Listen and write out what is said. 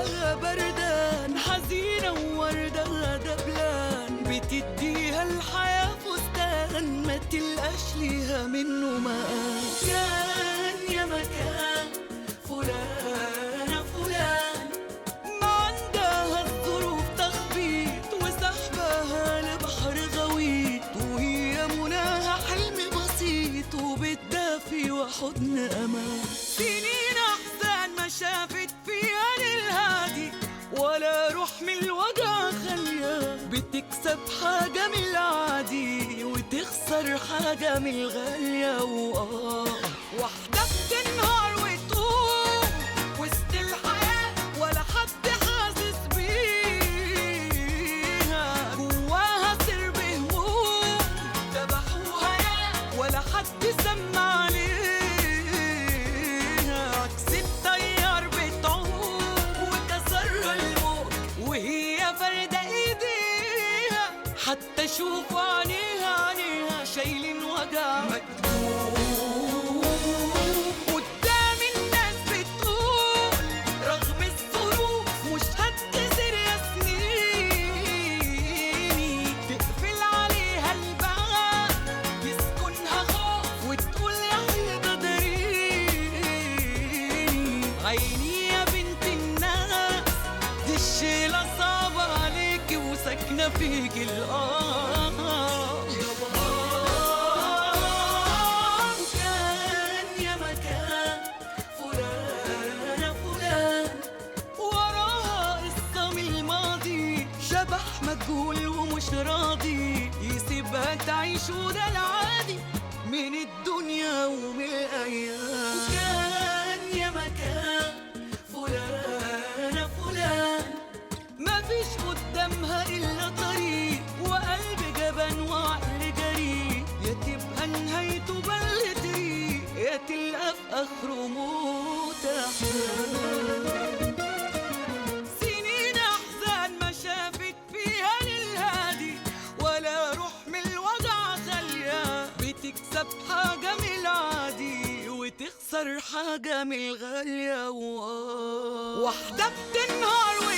جواها بردان حزينة ووردها دبلان بتديها الحياة فستان ما تلقاش ليها منه مقام كان يا مكان فلانة فلان ما عندها الظروف تخبيط وسحبها لبحر غويط وهي مناها حلم بسيط وبتدافي وحضن امان سنين احزان ما شافت فيها للهادي ولا روح من الوجع خالية بتكسب حاجة من العادي وتخسر حاجة من الغالية وآه واحدة بتنهار وتقوم وسط الحياة ولا حد حاسس بيها جواها سر بهموم ذبحوها يا ولا حد سمع عليها عكس التيار بتعوم وكسرها الموج وهي فردة ايديها حتى شوفوا عينيها عينيها شايلين وجع مكتوب قدام الناس بتقول رغم الظروف مش هتكسر يا سنيني تقفل عليها الباب يسكنها خوف وتقول يا حيطة داريني عيني يا بنت الناس دي الشيلة صعبة عليكي وساكنة فيكي الآه كان يا مكان فلانة فلان وراها قصة من الماضي شبح مجهول ومش راضي يسيبها تعيش وده العادي من الدنيا ومن الأيام وكان يا مكان فلانة فلان مفيش قدامها إلا طريق وقلب جبان وعقل جريء يا تبقى نهايته بل طريق يا تلقى في آخره موت أحلام سنين أحزان ما شافت فيها للهادي ولا روح من الوجع خالية بتكسب حاجة من العادي وتخسر حاجة من الغالية واحدة بتنهار